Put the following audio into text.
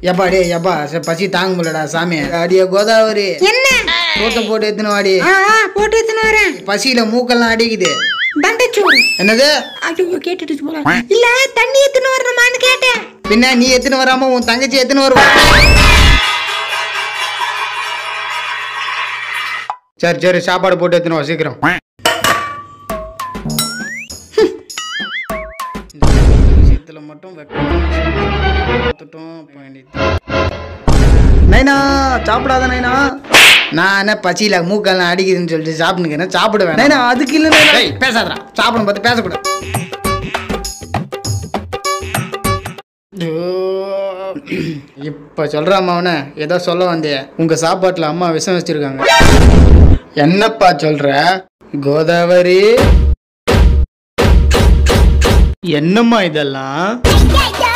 எப்பா டே எப்பா சரி, பசி தாங்க முடியலடா சாமி அடியே கோதாவரி என்ன சோத்தை போட்டு எத்துன்னு வாடி ஆ ஆ, போட்டு எடுத்துன்னு வரேன் பசியில மூக்கெல்லாம் அடிக்குது தண்டச்சோறு என்னது ஐயோ கேட்டுட்டு போல இல்ல தண்ணி எடுத்துன்னு வரணுமான்னு கேட்டேன் பின்ன நீ எத்துன்னு வராம உன் தங்கச்சி எத்துன்னு வருவா சரி சரி சாப்பாடு போட்டு எத்துன்னு வா சீக்கிரம் இந்த விஷயத்துல மட்டும் வெக்கம் பார்த்துட்டோம் நைனா சாப்பிடாத நைனா நான் என்ன பசியில மூக்கெல்லாம் அடிக்குதுன்னு சொல்லிட்டு சாப்பிட்டுக்கிறேன் சாப்பிடுவேன் நைனா அதுக்கு இல்லை பேசாதடா சாப்பிடும் பார்த்து பேசக்கூடாது இப்ப சொல்றாமா அவன ஏதோ சொல்ல வந்தியே உங்க சாப்பாட்டுல அம்மா விஷம் வச்சிருக்காங்க என்னப்பா சொல்ற கோதாவரி என்னம்மா இதெல்லாம்